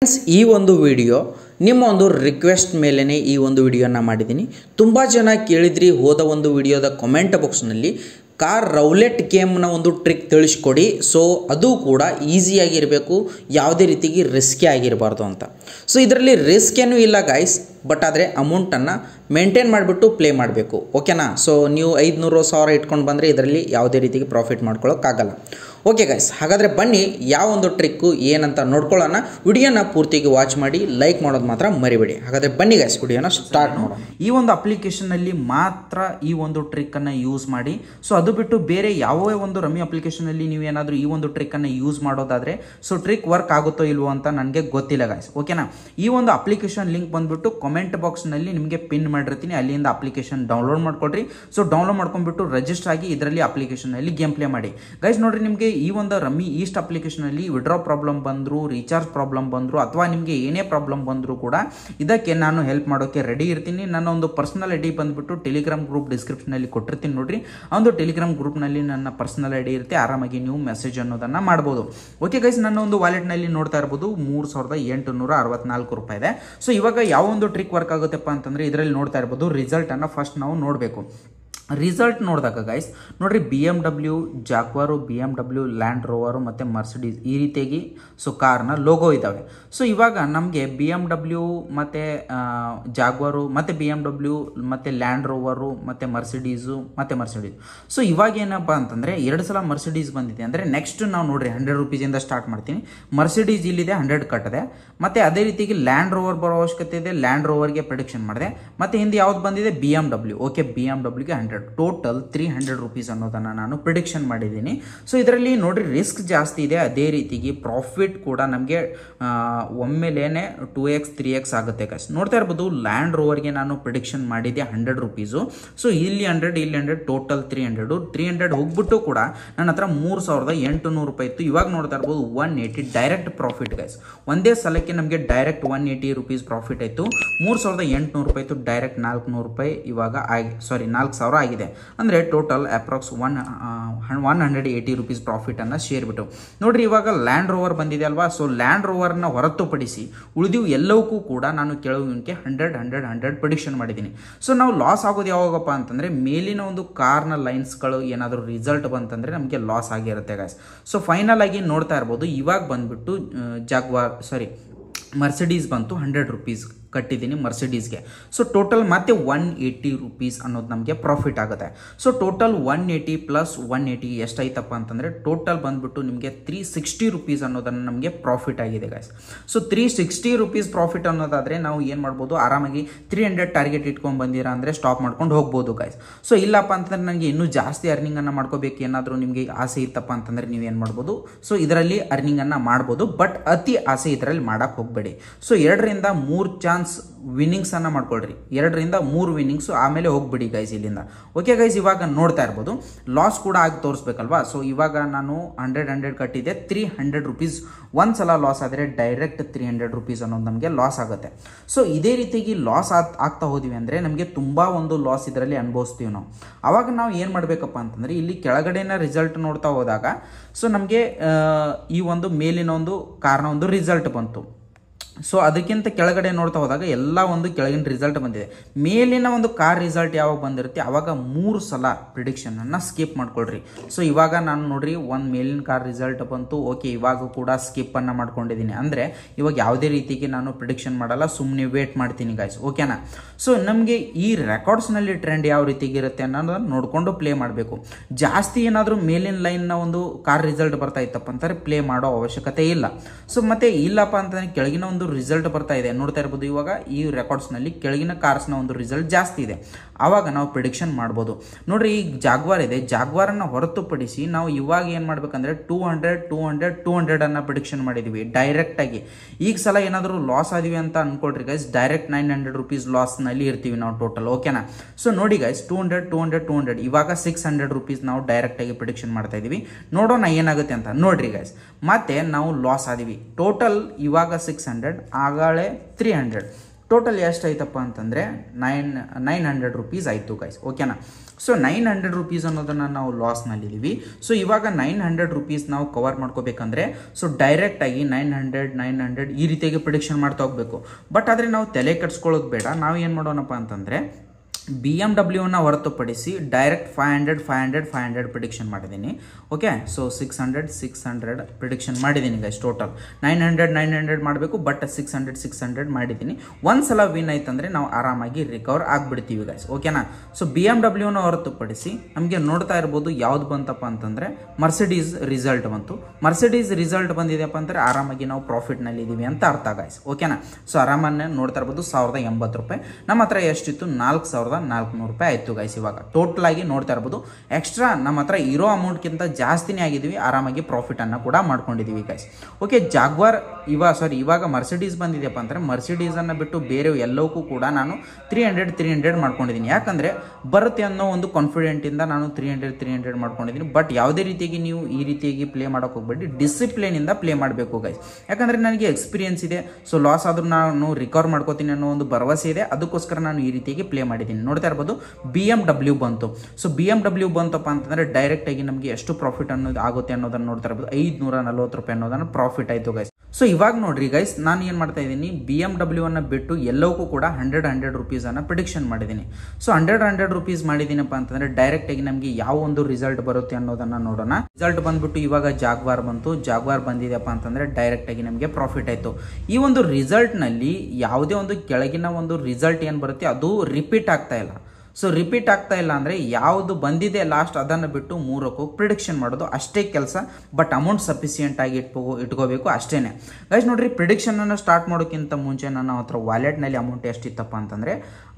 friends ಈ ಒಂದು video ನಿಮ್ಮ ಒಂದು ರಿಕ್ವೆಸ್ಟ್ ಮೇಲೇ ಈ ಒಂದು ವಿಡಿಯೋನ ಮಾಡಿದ್ದೀನಿ ತುಂಬ ಜನ ಕೇಳಿದ್ರಿ ಹೋದ ಒಂದು ವಿಡಿಯೋದ ಕಮೆಂಟ್ ಬಾಕ್ಸ್ನಲ್ಲಿ ಕಾರ್ ರೌಲೆಟ್ ಗೇಮ್ನ ಒಂದು ಟ್ರಿಕ್ ತಿಳಿಸ್ಕೊಡಿ ಸೊ ಅದು ಕೂಡ ಈಸಿಯಾಗಿರಬೇಕು ಯಾವುದೇ ರೀತಿಗೆ ರಿಸ್ಕಿ ಆಗಿರಬಾರ್ದು ಅಂತ ಸೊ ಇದರಲ್ಲಿ ರಿಸ್ಕ್ ಏನೂ ಇಲ್ಲ ಗಾಯ್ಸ್ ಬಟ್ ಆದರೆ ಅಮೌಂಟನ್ನು ಮೇಂಟೈನ್ ಮಾಡಿಬಿಟ್ಟು ಪ್ಲೇ ಮಾಡಬೇಕು ಓಕೆನಾ ಸೊ ನೀವು ಐದುನೂರು ಸಾವಿರ ಇಟ್ಕೊಂಡು ಬಂದರೆ ಇದರಲ್ಲಿ ಯಾವುದೇ ರೀತಿಗೆ ಪ್ರಾಫಿಟ್ ಮಾಡ್ಕೊಳ್ಳೋಕ್ಕಾಗಲ್ಲ ಓಕೆ ಗೈಸ್ ಹಾಗಾದರೆ ಬನ್ನಿ ಯಾವ ಒಂದು ಟ್ರಿಕ್ಕು ಏನಂತ ನೋಡ್ಕೊಳ್ಳೋಣ ವಿಡಿಯೋನ ಪೂರ್ತಿಗೆ ವಾಚ್ ಮಾಡಿ ಲೈಕ್ ಮಾಡೋದು ಮಾತ್ರ ಮರಿಬೇಡಿ ಹಾಗಾದರೆ ಬನ್ನಿ ಗೈಸ್ ವಿಡಿಯೋನ ಸ್ಟಾರ್ಟ್ ಮಾಡೋಣ ಈ ಒಂದು ಅಪ್ಲಿಕೇಶನ್ನಲ್ಲಿ ಮಾತ್ರ ಈ ಒಂದು ಟ್ರಿಕ್ಕನ್ನು ಯೂಸ್ ಮಾಡಿ ಸೊ ಅದು ಬಿಟ್ಟು ಬೇರೆ ಯಾವುದೇ ಒಂದು ರಮ್ಮಿ ಅಪ್ಲಿಕೇಶನಲ್ಲಿ ನೀವು ಏನಾದರೂ ಈ ಒಂದು ಟ್ರಿಕ್ಕನ್ನು ಯೂಸ್ ಮಾಡೋದಾದರೆ ಸೊ ಟ್ರಿಕ್ ವರ್ಕ್ ಆಗುತ್ತೋ ಇಲ್ವೋ ಅಂತ ನನಗೆ ಗೊತ್ತಿಲ್ಲ ಗಾಯ್ಸ್ ಓಕೆನಾ ಈ ಒಂದು ಅಪ್ಲಿಕೇಶನ್ ಲಿಂಕ್ ಬಂದುಬಿಟ್ಟು ಕಮೆಂಟ್ ಬಾಕ್ಸ್ನಲ್ಲಿ ನಿಮಗೆ ಪಿನ್ ಮಾಡಿರ್ತೀನಿ ಅಲ್ಲಿಂದ ಅಪ್ಲಿಕೇಶನ್ ಡೌನ್ಲೋಡ್ ಮಾಡ್ಕೊಳ್ರಿ ಸೊ ಡೌನ್ಲೋಡ್ ಮಾಡ್ಕೊಂಡ್ಬಿಟ್ಟು ರಿಜಿಸ್ಟರ್ ಆಗಿ ಇದರಲ್ಲಿ ಅಪ್ಲಿಕೇಶನಲ್ಲಿ ಗೇಮ್ ಪ್ಲೇ ಮಾಡಿ ಗೈಸ್ ನೋಡ್ರಿ ನಿಮಗೆ ಈ ಒಂದು ರಮ್ಮಿ ಈಸ್ಟ್ ಅಪ್ಲಿಕೇಶನಲ್ಲಿ ವಿಡ್ರಾ ಪ್ರಾಬ್ಲಮ್ ಬಂದರು ರೀಚಾರ್ಜ್ ಪ್ರಾಬ್ಲಮ್ ಬಂದರು ಅಥವಾ ನಿಮಗೆ ಏನೇ ಪ್ರಾಬ್ಲಮ್ ಬಂದರೂ ಕೂಡ ಇದಕ್ಕೆ ನಾನು ಹೆಲ್ಪ್ ಮಾಡೋಕ್ಕೆ ರೆಡಿ ಇರ್ತೀನಿ ನನ್ನ ಒಂದು ಪರ್ಸನಲ್ ಐ ಡಿ ಬಂದುಬಿಟ್ಟು ಟೆಲಿಗ್ರಾಮ್ ಗ್ರೂಪ್ ಡಿಸ್ಕ್ರಿಪ್ಷನಲ್ಲಿ ಕೊಟ್ಟಿರ್ತೀನಿ ನೋಡ್ರಿ ಆ ಒಂದು ಟೆಲಿಗ್ರಾಮ್ ಗ್ರೂಪ್ನಲ್ಲಿ ನನ್ನ ಪರ್ಸನಲ್ ಐ ಡಿ ಇರುತ್ತೆ ಆರಾಮಾಗಿ ನೀವು ಮೆಸೇಜ್ ಅನ್ನೋದನ್ನು ಮಾಡ್ಬೋದು ಓಕೆ ಗೈಸ್ ನನ್ನ ಒಂದು ವಾಲೆಟ್ನಲ್ಲಿ ನೋಡ್ತಾ ಇರ್ಬೋದು ಮೂರು ಸಾವಿರದ ಎಂಟುನೂರ ಅರವತ್ನಾಲ್ಕು ರೂಪಾಯಿ ಇದೆ ಸೊ ಇವಾಗ ಯಾವ ಒಂದು ಟ್ರಿಕ್ ವರ್ಕ್ ಆಗುತ್ತಪ್ಪ ಅಂತಂದರೆ ಇದರಲ್ಲಿ ನೋಡ್ತಾ ಇರ್ಬೋದು ರಿಸಲ್ಟನ್ನು ಫಸ್ಟ್ ನಾವು ನೋಡಬೇಕು ರಿಸಲ್ಟ್ ನೋಡಿದಾಗ ಗೈಸ್ ನೋಡ್ರಿ B M W Jaguar B M W Land Rover ಮತ್ತು ಮರ್ಸಿಡೀಸ್ ಈ ರೀತಿಯಾಗಿ ಸೊ ಕಾರ್ನ ಲೋಗೋ ಇದ್ದಾವೆ ಸೊ ಇವಾಗ ನಮಗೆ ಬಿ ಎಮ್ ಡಬ್ಲ್ಯೂ ಮತ್ತು ಜಾಗ್ವಾರು ಮತ್ತು ಬಿ ಎಮ್ ಡಬ್ಲ್ಯೂ ಮತ್ತು ಲ್ಯಾಂಡ್ ರೋವರು ಮತ್ತು ಮರ್ಸಿಡೀಸು ಮತ್ತು ಮರ್ಸಿಡೀಸ್ ಸೊ ಇವಾಗ ಏನಪ್ಪ ಅಂತಂದರೆ ಎರಡು ಸಲ ಮರ್ಸಿಡೀಸ್ ಬಂದಿದೆ ಅಂದರೆ ನೆಕ್ಸ್ಟ್ ನಾವು ನೋಡ್ರಿ ಹಂಡ್ರೆಡ್ ರುಪೀಸಿಂದ ಸ್ಟಾರ್ಟ್ ಮಾಡ್ತೀನಿ ಮರ್ಸಿಡೀಸ್ ಇಲ್ಲಿದೆ ಹಂಡ್ರೆಡ್ ಕಟ್ಟಿದೆ ಮತ್ತು ಅದೇ ರೀತಿಗೆ ಲ್ಯಾಂಡ್ ರೋವರ್ ಬರೋ ಅವಶ್ಯಕತೆ ಇದೆ ಲ್ಯಾಂಡ್ ರೋವರ್ಗೆ ಪ್ರಿಡಿಕ್ಷನ್ ಮಾಡಿದೆ ಮತ್ತು ಹಿಂದೆ ಯಾವ್ದು ಬಂದಿದೆ B M W okay B M ಡಬ್ಲ್ಯೂಗೆ hundred total three hundred rupees ಅನ್ನೋದನ್ನು ನಾನು ಪ್ರಿಡಿಕ್ಷನ್ ಮಾಡಿದ್ದೀನಿ ಸೊ ಇದರಲ್ಲಿ ನೋಡ್ರಿ ರಿಸ್ಕ್ ಜಾಸ್ತಿ ಇದೆ ಅದೇ ರೀತಿಗೆ ಪ್ರಾಫಿಟ್ ಕೂಡ ನಮಗೆ ಒಮ್ಮೆಲೇನೆ ಟೂ ಎಕ್ಸ್ ತ್ರೀ ಎಕ್ಸ್ ಆಗುತ್ತೆ ಕಸ್ ನೋಡ್ತಾ ಇರ್ಬೋದು ಲ್ಯಾಂಡ್ ರೋವರ್ಗೆ ನಾನು ಪ್ರಿಡಿಕ್ಷನ್ ಮಾಡಿದ್ದೆ ಹಂಡ್ರೆಡ್ ರುಪೀಸು ಸೊ ಇಲ್ಲಿ ಹಂಡ್ರೆಡ್ ಇಲ್ಲಿ hundred total three hundred three hundred ಹೋಗ್ಬಿಟ್ಟು ಕೂಡ ನನ್ನ ಹತ್ರ ಮೂರು ಸಾವಿರದ ಎಂಟುನೂರು ರೂಪಾಯಿ ಇತ್ತು ಇವಾಗ ನೋಡ್ತಾ ಇರ್ಬೋದು one eighty direct profit guys ಒಂದೇ ಸಲಕ್ಕೆ ನಮಗೆ direct one eighty rupees profit ಆಯಿತು ಮೂರು ಸಾವಿರದ ಎಂಟುನೂರು ರೂಪಾಯಿ ಇತ್ತು ಡೈರೆಕ್ಟ್ ನಾಲ್ಕುನೂರು ರೂಪಾಯಿ ಇವಾಗ ಆಗಿ ಸಾರಿ ನಾಲ್ಕು ಸಾವಿರ ಆಗಿದೆ ಅಂದರೆ total approx one one hundred eighty rupees ಪ್ರಾಫಿಟನ್ನು ಶೇರ್ಬಿಟ್ಟು ನೋಡ್ರಿ ಇವಾಗ ಲ್ಯಾಂಡ್ ರೋವರ್ ಬಂದಿದೆ ಅಲ್ವಾ ಸೊ ಲ್ಯಾಂಡ್ ರೋವರ್ನ ಹೊರತುಪಡಿಸಿ ಉಳಿದಿವು ಎಲ್ಲವಕ್ಕೂ ಕೂಡ ನಾನು ಕೆಲವಕ್ಕೆ ಹಂಡ್ರೆಡ್ ಹಂಡ್ರೆಡ್ ಹಂಡ್ರೆಡ್ ಪ್ರಿಡಿಕ್ಷನ್ ಮಾಡಿದ್ದೀನಿ ಸೊ ನಾವು ಲಾಸ್ ಆಗೋದು ಯಾವಾಗಪ್ಪ ಅಂತಂದರೆ ಮೇಲಿನ ಒಂದು ಕಾರ್ನ ಲೈನ್ಸ್ಗಳು ಏನಾದರೂ ರಿಸಲ್ಟ್ ಬಂತಂದರೆ ನಮಗೆ ಲಾಸ್ ಆಗಿರುತ್ತೆ ಗಾಯ್ಸ್ ಸೊ ಫೈನಲ್ ಆಗಿ ನೋಡ್ತಾ ಇರ್ಬೋದು ಇವಾಗ ಬಂದುಬಿಟ್ಟು ಜಾಗ್ವಾರ್ ಸಾರಿ ಮರ್ಸಿಡೀಸ್ ಬಂತು ಹಂಡ್ರೆಡ್ ರುಪೀಸ್ ಕಟ್ಟಿದ್ದೀನಿ ಮರ್ಸಿಡೀಸ್ಗೆ ಸೊ ಟೋಟಲ್ ಮತ್ತೆ ಒನ್ ಏಯ್ಟಿ ರುಪೀಸ್ ಅನ್ನೋದು ನಮಗೆ ಪ್ರಾಫಿಟ್ ಆಗುತ್ತೆ so total one eighty plus one eighty ಎಷ್ಟಾಯ್ತಪ್ಪ ಅಂತಂದರೆ ಟೋಟಲ್ ಬಂದುಬಿಟ್ಟು ನಿಮಗೆ ತ್ರೀ ಸಿಕ್ಸ್ಟಿ ರುಪೀಸ್ ಅನ್ನೋದನ್ನು ನಮಗೆ ಪ್ರಾಫಿಟ್ ಆಗಿದೆ guys so three sixty rupees profit ಅನ್ನೋದಾದರೆ ನಾವು ಏನು ಮಾಡ್ಬೋದು ಆರಾಮಾಗಿ ತ್ರೀ ಹಂಡ್ರೆಡ್ ಟಾರ್ಗೆಟ್ ಇಟ್ಕೊಂಡು ಬಂದಿರಾ ಅಂದರೆ ಸ್ಟಾಪ್ ಮಾಡ್ಕೊಂಡು ಹೋಗ್ಬೋದು ಗಾಯ್ಸ್ ಸೊ ಇಲ್ಲಪ್ಪ ಅಂತಂದರೆ ನನಗೆ ಇನ್ನೂ ಜಾಸ್ತಿ ಅರ್ನಿಂಗನ್ನು ಮಾಡ್ಕೋಬೇಕು ಏನಾದರೂ ನಿಮಗೆ ಆಸೆ ಇತ್ತಪ್ಪ ಅಂತಂದರೆ ನೀವು ಏನು ಮಾಡ್ಬೋದು ಸೊ ಇದರಲ್ಲಿ ಅರ್ನಿಂಗನ್ನು ಮಾಡ್ಬೋದು ಬಟ್ ಅತಿ ಆಸೆ ಇದರಲ್ಲಿ ಮಾಡೋಕ್ಕೆ ಹೋಗಬೇಡಿ ಸೊ ಎರಡರಿಂದ ಮೂರು ಚಾನ್ಸ್ ವಿನ್ನಿಂಗ್ಸ್ ಅನ್ನ ಮಾಡ್ಕೊಳ್ರಿ ಎರಡರಿಂದ ಮೂರು ವಿನ್ನಿಂಗ್ಸ್ ಆಮೇಲೆ ಹೋಗ್ಬಿಡಿ ಗೈಸ್ ಇಲ್ಲಿಂದ ಓಕೆ ಗೈಸ್ ಇವಾಗ ನೋಡ್ತಾ ಇರ್ಬೋದು ಲಾಸ್ ಕೂಡ ಆಗಿ ತೋರಿಸ್ಬೇಕಲ್ವಾ ಸೊ ಇವಾಗ ನಾನು ಹಂಡ್ರೆಡ್ ಹಂಡ್ರೆಡ್ ಕಟ್ಟಿದ್ದೆ ತ್ರೀ ಹಂಡ್ರೆಡ್ ರುಪೀಸ್ ಒಂದು ಸಲ ಲಾಸ್ ಆದರೆ ಡೈರೆಕ್ಟ್ ತ್ರೀ ಹಂಡ್ರೆಡ್ ರುಪೀಸ್ ಅನ್ನೋದು ನಮಗೆ ಲಾಸ್ ಆಗುತ್ತೆ ಸೊ ಇದೇ ರೀತಿಯಾಗಿ ಲಾಸ್ ಆಗ್ತಾ ಹೋದ್ವಿ ಅಂದರೆ ನಮಗೆ ತುಂಬ ಒಂದು ಲಾಸ್ ಇದರಲ್ಲಿ ಅನುಭವಿಸ್ತೀವಿ ನಾವು ಅವಾಗ ನಾವು ಏನು ಮಾಡಬೇಕಪ್ಪ ಅಂತಂದರೆ ಇಲ್ಲಿ ಕೆಳಗಡೆನ ರಿಸಲ್ಟ್ ನೋಡ್ತಾ ಹೋದಾಗ ಸೊ ನಮಗೆ ಈ ಒಂದು ಮೇಲಿನ ಒಂದು ಕಾರಣ ಒಂದು ರಿಸಲ್ಟ್ ಬಂತು ಸೊ ಅದಕ್ಕಿಂತ ಕೆಳಗಡೆ ನೋಡ್ತಾ ಹೋದಾಗ ಎಲ್ಲ ಒಂದು ಕೆಳಗಿನ ರಿಸಲ್ಟ್ ಬಂದಿದೆ ಮೇಲಿನ ಒಂದು ಕಾರ್ ರಿಸಲ್ಟ್ ಯಾವಾಗ ಬಂದಿರುತ್ತೆ ಅವಾಗ ಮೂರು ಸಲ ಪ್ರಿಡಿಕ್ಷನನ್ನು ಸ್ಕಿಪ್ ಮಾಡ್ಕೊಳ್ರಿ ಸೊ ಇವಾಗ ನಾನು ನೋಡ್ರಿ ಒಂದು ಮೇಲಿನ ಕಾರ್ ರಿಸಲ್ಟ್ ಬಂತು ಓಕೆ ಇವಾಗ ಕೂಡ ಸ್ಕಿಪ್ಪನ್ನು ಮಾಡ್ಕೊಂಡಿದ್ದೀನಿ ಅಂದರೆ ಇವಾಗ ಯಾವುದೇ ರೀತಿಗೆ ನಾನು ಪ್ರಿಡಿಕ್ಷನ್ ಮಾಡಲ್ಲ ಸುಮ್ಮನೆ ವೇಟ್ ಮಾಡ್ತೀನಿ ಗಾಯ್ಸ್ ಓಕೆನಾ ಸೊ ನಮಗೆ ಈ ರೆಕಾರ್ಡ್ಸ್ನಲ್ಲಿ ಟ್ರೆಂಡ್ ಯಾವ ರೀತಿಗಿರುತ್ತೆ ಅನ್ನೋದನ್ನು ನೋಡಿಕೊಂಡು ಪ್ಲೇ ಮಾಡಬೇಕು ಜಾಸ್ತಿ ಏನಾದರೂ ಮೇಲಿನ ಲೈನ್ನ ಒಂದು ಕಾರ್ ರಿಸಲ್ಟ್ ಬರ್ತಾ ಇತ್ತಪ್ಪ ಅಂತಾರೆ ಪ್ಲೇ ಮಾಡೋ ಅವಶ್ಯಕತೆ ಇಲ್ಲ ಸೊ ಮತ್ತೆ ಇಲ್ಲಪ್ಪ ಅಂತಂದರೆ ಕೆಳಗಿನ ಒಂದು ರಿಸಲ್ಟ್ ಬರ್ತಾ ಇದೆ ನೋಡ್ತಾ ಇರ್ಬೋದು ಇವಾಗ ಈ ರೆಕಾರ್ಡ್ಸ್ನಲ್ಲಿ ಕೆಳಗಿನ ಕಾರ್ಸ್ನ ಒಂದು ರಿಸಲ್ಟ್ ಜಾಸ್ತಿ ಇದೆ ಆವಾಗ ನಾವು ಪ್ರಿಡಿಕ್ಷನ್ ಮಾಡ್ಬೋದು ನೋಡ್ರಿ ಈಗ ಜಾಗ್ವಾರ್ ಇದೆ ಜಾಗ್ವಾರನ್ನು ಹೊರತುಪಡಿಸಿ ನಾವು ಇವಾಗ ಏನು ಮಾಡ್ಬೇಕಂದ್ರೆ two hundred two hundred two ಹಂಡ್ರೆಡನ್ನು ಪ್ರಿಡಿಕ್ಷನ್ ಮಾಡಿದ್ದೀವಿ ಡೈರೆಕ್ಟಾಗಿ ಈಗ ಸಲ ಏನಾದರೂ ಲಾಸ್ ಆದಿವಿ ಅಂತ ಅನ್ಕೊಳ್ರಿ guys direct nine hundred rupees ಲಾಸ್ನಲ್ಲಿ ಇರ್ತೀವಿ ನಾವು ಟೋಟಲ್ ಓಕೆನಾ ಸೊ ನೋಡಿ guys two hundred two hundred two hundred ಇವಾಗ ಸಿಕ್ಸ್ ಹಂಡ್ರೆಡ್ ರುಪೀಸ್ ನಾವು ಡೈರೆಕ್ಟಾಗಿ ಪ್ರಿಡಿಕ್ಷನ್ ಮಾಡ್ತಾ ಇದೀವಿ ನೋಡೋಣ ಏನಾಗುತ್ತೆ ಅಂತ ನೋಡ್ರಿ ಗೈಸ್ ಮತ್ತೆ ನಾವು ಲಾಸ್ ಆದಿವಿ ಟೋಟಲ್ ಇವಾಗ ಸಿಕ್ಸ್ ಹಂಡ್ರೆಡ್ ಆಗಾಳೆ ತ್ರೀ ಹಂಡ್ರೆಡ್ ಟೋಟಲ್ ಎಷ್ಟಾಯ್ತಪ್ಪ ಅಂತಂದರೆ ನೈನ್ ನೈನ್ ಹಂಡ್ರೆಡ್ ರುಪೀಸ್ ಆಯಿತು ಗೈಸ್ ಓಕೆನಾ ಸೊ ನೈನ್ ಹಂಡ್ರೆಡ್ ರುಪೀಸ್ ಅನ್ನೋದನ್ನು ನಾವು ಲಾಸ್ನಲ್ಲಿದ್ದೀವಿ ಸೊ ಇವಾಗ ನೈನ್ ಹಂಡ್ರೆಡ್ ರುಪೀಸ್ ನಾವು ಕವರ್ ಮಾಡ್ಕೋಬೇಕಂದ್ರೆ ಸೊ ಡೈರೆಕ್ಟಾಗಿ ನೈನ್ ಹಂಡ್ರೆಡ್ ನೈನ್ ಹಂಡ್ರೆಡ್ ಈ ರೀತಿಯಾಗಿ ಪ್ರಿಡಿಕ್ಷನ್ ಮಾಡ್ತಾ ಹೋಗಬೇಕು ಬಟ್ ಆದರೆ ನಾವು ತಲೆ ಕೆಡ್ಸ್ಕೊಳ್ಳೋದು ಬೇಡ ನಾವು ಏನು ಮಾಡೋಣಪ್ಪ ಅಂತಂದರೆ ಬಿ ಎಮ್ ಡಬ್ಲ್ಯೂನ ಹೊರತುಪಡಿಸಿ direct five hundred five hundred five hundred prediction ಮಾಡಿದ್ದೀನಿ okay so six hundred six hundred prediction ಮಾಡಿದ್ದೀನಿ guys total nine hundred nine hundred ಮಾಡಬೇಕು but six hundred six hundred ಮಾಡಿದ್ದೀನಿ ಒಂದು ಸಲ ವಿನ್ ಆಯ್ತಂದ್ರೆ ನಾವು ಆರಾಮಾಗಿ ರಿಕವರ್ ಆಗಿಬಿಡ್ತೀವಿ ಗೈಸ್ ಓಕೆನಾ ಸೊ ಬಿ ಎಮ್ ಡಬ್ಲ್ಯೂನ ಹೊರತುಪಡಿಸಿ ನಮಗೆ ನೋಡ್ತಾ ಇರ್ಬೋದು ಯಾವ್ದು ಬಂತಪ್ಪ ಅಂತಂದರೆ ಮರ್ಸಿಡೀಸ್ ರಿಸಲ್ಟ್ ಬಂತು ಮರ್ಸಿಡೀಸ್ ರಿಸಲ್ಟ್ ಬಂದಿದೆಯಪ್ಪ ಅಂದರೆ ಆರಾಮಾಗಿ ನಾವು ಪ್ರಾಫಿಟ್ನಲ್ಲಿ ಇದ್ದೀವಿ ಅಂತ ಅರ್ಥ ಗೈಸ್ ಓಕೆನಾ ಸೊ ಆರಾಮನ್ನೇ ನೋಡ್ತಾ ಇರ್ಬೋದು ಸಾವಿರದ ಎಂಬತ್ತು ರೂಪಾಯಿ ನಮ್ಮ ಹತ್ರ ಎಷ್ಟಿತ್ತು ನಾಲ್ಕು ಸಾವಿರದ ನಾಲ್ಕುನೂರು ರೂಪಾಯಿ ಆಯಿತು ಗೈಸ್ ಇವಾಗ ಟೋಟಲ್ ಆಗಿ ನೋಡ್ತಾ ಇರ್ಬೋದು ಎಕ್ಸ್ಟ್ರಾ ನಮ್ಮ ಹತ್ರ ಇರೋ ಅಮೌಂಟ್ಗಿಂತ ಜಾಸ್ತಿನೇ ಆಗಿದ್ದೀವಿ ಆರಾಮಾಗಿ ಪ್ರಾಫಿಟನ್ನು ಕೂಡ ಮಾಡ್ಕೊಂಡಿದ್ದೀವಿ ಗೈಸ್ ಓಕೆ ಜಾಗ್ವಾರ್ ಇವಾಗ ಸಾರಿ ಇವಾಗ ಮರ್ಸಿಡೀಸ್ ಬಂದಿದೆಯಪ್ಪ ಅಂದರೆ ಮರ್ಸಿಡೀಸನ್ನು ಬಿಟ್ಟು ಬೇರೆ ಎಲ್ಲವಕ್ಕೂ ಕೂಡ ನಾನು ತ್ರೀ ಹಂಡ್ರೆಡ್ ತ್ರೀ ಹಂಡ್ರೆಡ್ ಮಾಡ್ಕೊಂಡಿದ್ದೀನಿ ಯಾಕಂದರೆ ಬರುತ್ತೆ ಅನ್ನೋ ಒಂದು ಕಾನ್ಫಿಡೆಂಟಿಂದ ನಾನು ತ್ರೀ ಹಂಡ್ರೆಡ್ ತ್ರೀ ಹಂಡ್ರೆಡ್ ಮಾಡ್ಕೊಂಡಿದ್ದೀನಿ ಬಟ್ ಯಾವುದೇ ರೀತಿಯಾಗಿ ನೀವು ಈ ರೀತಿಯಾಗಿ ಪ್ಲೇ ಮಾಡೋಕೆ ಹೋಗ್ಬೇಡಿ ಡಿಸಿಪ್ಲಿನಿಂದ ಪ್ಲೇ ಮಾಡಬೇಕು ಗೈಸ್ ಯಾಕಂದರೆ ನನಗೆ ಎಕ್ಸ್ಪೀರಿಯನ್ಸ್ ಇದೆ ಸೊ ಲಾಸ್ ಆದರೂ ನಾನು ರಿಕವರ್ ಮಾಡ್ಕೋತೀನಿ ಅನ್ನೋ ಒಂದು ಭರವಸೆ ಇದೆ ಅದಕ್ಕೋಸ್ಕರ ನಾನು ಈ ರೀತಿಯಾಗಿ ಪ್ಲೇ ಮಾಡಿದ್ದೀನಿ ನೋಡ್ತಾ ಇರ್ಬೋದು ಬಿ ಎಮ್ ಡಬ್ಲ್ಯೂ ಬಂತು ಸೊ ಬಿ ಎಮ್ ಡಬ್ಲ್ಯೂ ಬಂತಪ್ಪ ಅಂತಂದರೆ ಡೈರೆಕ್ಟಾಗಿ ನಮಗೆ ಎಷ್ಟು ಪ್ರಾಫಿಟ್ ಅನ್ನೋದು ಆಗುತ್ತೆ ಅನ್ನೋದನ್ನು ನೋಡ್ತಾ ಇರ್ಬೋದು ಐದುನೂರ ನಲ್ವತ್ತು ರೂಪಾಯಿ ಅನ್ನೋದನ್ನು ಪ್ರಾಫಿಟ್ ಆಯಿತು ಗೈಸ್ ಸೊ ಇವಾಗ ನೋಡ್ರಿ ಗೈಸ್ ನಾನು ಏನು ಮಾಡ್ತಾ ಇದ್ದೀನಿ ಬಿ ಎಮ್ ಡಬ್ಲ್ಯೂ ಅನ್ನು ಬಿಟ್ಟು ಎಲ್ಲವಕ್ಕೂ ಕೂಡ ಹಂಡ್ರೆಡ್ ಹಂಡ್ರೆಡ್ ರುಪೀಸನ್ನು ಪ್ರಿಡಿಕ್ಷನ್ ಮಾಡಿದ್ದೀನಿ ಸೊ ಹಂಡ್ರೆಡ್ ಹಂಡ್ರೆಡ್ ರುಪೀಸ್ ಮಾಡಿದ್ದೀನಪ್ಪ ಅಂತಂದರೆ ಡೈರೆಕ್ಟಾಗಿ ನಮಗೆ ಯಾವ ಒಂದು ರಿಸಲ್ಟ್ ಬರುತ್ತೆ ಅನ್ನೋದನ್ನು ನೋಡೋಣ ರಿಸಲ್ಟ್ ಬಂದ್ಬಿಟ್ಟು ಇವಾಗ ಜಾಗ್ವಾರ್ ಬಂತು ಜಾಗ್ವಾರ್ ಬಂದಿದೆಯಪ್ಪ ಅಂತಂದರೆ ಡೈರೆಕ್ಟಾಗಿ ನಮಗೆ ಪ್ರಾಫಿಟ್ ಆಯಿತು ಈ ಒಂದು ರಿಸಲ್ಟ್ನಲ್ಲಿ ಯಾವುದೇ ಒಂದು ಕೆಳಗಿನ ಒಂದು ರಿಸಲ್ಟ್ ಏನು ಬರುತ್ತೆ ಅದು ರಿಪೀಟ್ ಆಗ್ತಾ ಇಲ್ಲ ಸೊ ರಿಪೀಟ್ ಆಗ್ತಾ ಇಲ್ಲ ಅಂದರೆ ಯಾವುದು ಬಂದಿದೆ ಲಾಸ್ಟ್ ಅದನ್ನು ಬಿಟ್ಟು ಮೂರಕ್ಕೂ ಪ್ರಿಡಿಕ್ಷನ್ ಮಾಡೋದು ಅಷ್ಟೇ ಕೆಲಸ ಬಟ್ ಅಮೌಂಟ್ ಸಫಿಸಿಯೆಂಟ್ ಆಗಿ ಇಟ್ಕೋ ಇಟ್ಕೋಬೇಕು ಅಷ್ಟೇ ಗೈಸ್ ನೋಡ್ರಿ ಪ್ರಿಡಿಕ್ಷನನ್ನು ಸ್ಟಾರ್ಟ್ ಮಾಡೋಕ್ಕಿಂತ ಮುಂಚೆ ನನ್ನ ಹತ್ರ ವಾಲೆಟ್ನಲ್ಲಿ ಅಮೌಂಟ್ ಎಷ್ಟಿತ್ತಪ್ಪ ಅಂತಂದರೆ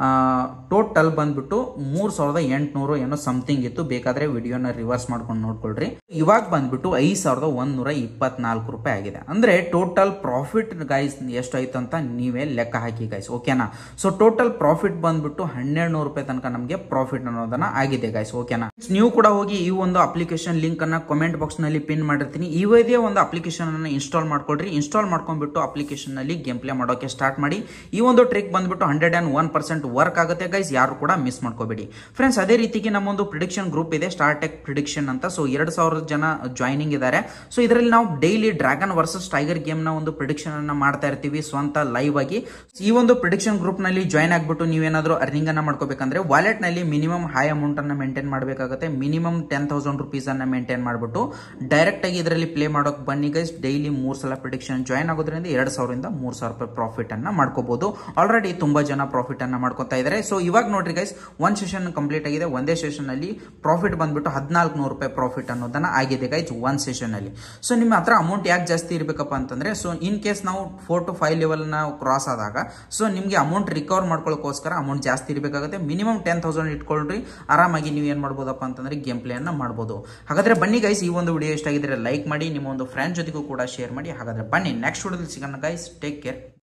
ಟೋಟಲ್ ಬಂದ್ಬಿಟ್ಟು ಮೂರು ಸಾವಿರದ ಎಂಟುನೂರು ಏನೋ ಸಮಥಿಂಗ್ ಇತ್ತು ಬೇಕಾದರೆ ವಿಡಿಯೋನ ರಿವರ್ಸ್ ಮಾಡ್ಕೊಂಡು ನೋಡ್ಕೊಳ್ರಿ ಇವಾಗ ಬಂದ್ಬಿಟ್ಟು ಐದು ಸಾವಿರದ ಒಂದೂರ ಇಪ್ಪತ್ನಾಲ್ಕು ರೂಪಾಯಿ ಆಗಿದೆ ಅಂದರೆ ಟೋಟಲ್ ಪ್ರಾಫಿಟ್ ಗೈಸ್ ಎಷ್ಟಾಯ್ತು ಅಂತ ನೀವೇ ಲೆಕ್ಕ ಹಾಕಿ ಗೈಸ್ ಓಕೆನಾ ಸೊ ಟೋಟಲ್ ಪ್ರಾಫಿಟ್ ಬಂದ್ಬಿಟ್ಟು ಹನ್ನೆರಡು ನೂರು ರೂಪಾಯಿ ತನಕ ನಮಗೆ ಪ್ರಾಫಿಟ್ ಅನ್ನೋದನ್ನ ಆಗಿದೆ ಗೈಸ್ ಓಕೆನಾ ನೀವು ಕೂಡ ಹೋಗಿ ಈ ಒಂದು ಅಪ್ಲಿಕೇಶನ್ ಲಿಂಕ್ ಅನ್ನ ಕಮೆಂಟ್ ಬಾಕ್ಸ್ ನಲ್ಲಿ ಪಿನ್ ಮಾಡಿರ್ತೀನಿ ಇವದೇ ಒಂದು ಅಪ್ಲಿಕೇಶನ್ ಅನ್ನ ಇನ್ಸ್ಟಾಲ್ ಮಾಡ್ಕೊಳ್ರಿ ಇನ್ಸ್ಟಾಲ್ ಮಾಡ್ಕೊಂಡ್ಬಿಟ್ಟು ಅಪ್ಲಿಕೇಶನ್ ನಲ್ಲಿ ಗೇಮ್ ಪ್ಲೇ ಮಾಡೋಕೆ ಸ್ಟಾರ್ಟ್ ಮಾಡಿ ಈ ಒಂದು ಟ್ರಿಕ್ ಬಂದ್ಬಿಟ್ಟು hundred and one percent work ಆಗುತ್ತೆ ಗೈಸ್ ಯಾರು ಕೂಡ ಮಿಸ್ ಮಾಡ್ಕೋಬೇಡಿ ಫ್ರೆಂಡ್ಸ್ ಅದೇ ರೀತಿಗೆ ನಮ್ಮೊಂದು ಪ್ರಿಡಿಕ್ಷನ್ ಗ್ರೂಪ್ ಇದೆ ಸ್ಟಾರ್ಟೆಕ್ ಪ್ರಿಡಿಕ್ಷನ್ ಅಂತ ಸೊ ಎರಡು ಸಾವಿರ ಜನ ಜಾಯ್ನಿಂಗ್ ಇದ್ದಾರೆ ಸೊ ಇದರಲ್ಲಿ ನಾವು daily dragon versus tiger game ನ ಒಂದು ಪ್ರಿಡಿಕ್ಷನ್ ಅನ್ನ ಮಾಡ್ತಾ ಇರ್ತೀವಿ ಸ್ವಂತ ಲೈವ್ ಆಗಿ ಈ ಒಂದು ಪ್ರಿಡಿಕ್ಷನ್ ಗ್ರೂಪ್ ನಲ್ಲಿ ಜಾಯ್ನ್ ಆಗ್ಬಿಟ್ಟು ನೀವೇನಾದ್ರೂ ಅರ್ನಿಂಗ್ ಅನ್ನ ಮಾಡ್ಕೋಬೇಕಂದ್ರೆ ವಾಲೆಟ್ ನಲ್ಲಿ ಮಿನಿಮಮ್ ಹೈ ಅಮೌಂಟ್ ಅನ್ನ ಮೇಂಟೈನ್ ಮಾಡಬೇಕಾಗುತ್ತೆ ಮಿನಿಮಮ್ ಟೆನ್ ತೌಸಂಡ್ ರುಪೀಸ್ ಅನ್ನ ಮೇಂಟೈನ್ ಮಾಡ್ಬಿಟ್ಟು ಡೈರೆಕ್ಟ್ ಆಗಿ ಇದರಲ್ಲಿ ಪ್ಲೇ ಮಾಡೋಕೆ ಬನ್ನಿ ಗೈಸ್ ಡೈಲಿ ಮೂರ್ ಸಲ ಪ್ರಿಡಿಕ್ಷನ್ ಜಾಯ್ನ್ ಆಗೋದ್ರಿಂದ ಎರಡು ಸಾವಿರದಿಂದ ಮೂರ್ ಸಾವಿರ ರೂಪಾಯಿ ಪ್ರಾಫಿಟ್ ಅನ್ನ ಮಾಡ್ಕೋಬಹುದು ಆಲ್ರೆಡಿ ತುಂಬಾ ಜನ ಪ್ರಾಫಿಟ್ ಅನ್ನ ಮಾಡ್ಕೊತಾ ಇದ್ದಾರೆ ಸೊ ಇವಾಗ ನೋಡ್ರಿ ಗೈಸ್ ಒಂದ್ ಸೆಷನ್ ಕಂಪ್ಲೀಟ್ ಆಗಿದೆ ಒಂದೇ ಸೆಷನ್ ಅಲ್ಲಿ ಪ್ರಾಫಿಟ್ ಬಂದ್ಬಿಟ್ಟು ಹದಿನಾಲ್ಕು ನೂರು ರೂಪಾಯಿ ಪ್ರಾಫಿಟ್ ಅನ್ನೋದನ್ನ ಆಗಿದೆ ಗೈಸ್ ಒನ್ ಸೆಷನ್ ಅಲ್ಲಿ ಸೊ ನಿಮ್ಮ ಹತ್ರ ಅಮೌಂಟ್ ಯಾಕೆ ಜಾಸ್ತಿ ಇರಬೇಕಪ್ಪ ಅಂತಂದ್ರೆ ಸೊ ಇನ್ ಕೇಸ್ ನಾವು ಫೋರ್ ಟು ಫೈವ್ ಲೆವೆಲ್ ನ ಕ್ರಾಸ್ ಆದಾಗ ಸೊ ನಿಮಗೆ ಅಮೌಂಟ್ ರಿಕವರ್ ಮಾಡ್ಕೊಳ್ಳೋಕೋಸ್ಕರ ಅಮೌಂಟ್ ಜಾಸ್ತಿ ಇರಬೇಕಾಗುತ್ತೆ ಮಿನಿಮಮ್ ಟೆನ್ ತೌಸಂಡ್ ಇಟ್ಕೊಳ್ರಿ ಆರಾಮಾಗಿ ನೀವು ಏನು ಮಾಡ್ಬೋದಪ್ಪ ಅಂತಂದ್ರೆ ಗೇಮ್ ಪ್ಲೇ ಅನ್ನ ಮಾಡ್ಬೋದು ಹಾಗಾದ್ರೆ ಬನ್ನಿ ಗೈಸ್ ಈ ಒಂದು ವಿಡಿಯೋ ಇಷ್ಟ ಆಗಿದ್ರೆ ಲೈಕ್ ಮಾಡಿ ನಿಮ್ಮ ಒಂದು ಫ್ರೆಂಡ್ ಜೊತೆಗೂ ಕೂಡ ಶೇರ್ ಮಾಡಿ ಹಾಗಾದ್ರೆ ಬನ್ನಿ ನೆಕ್ಸ್ಟ್ ವಿಡಿಯೋದಲ್ಲಿ ಸಿಗೋಣ ಗೈಸ್ ಟೇಕ್ ಕೇರ್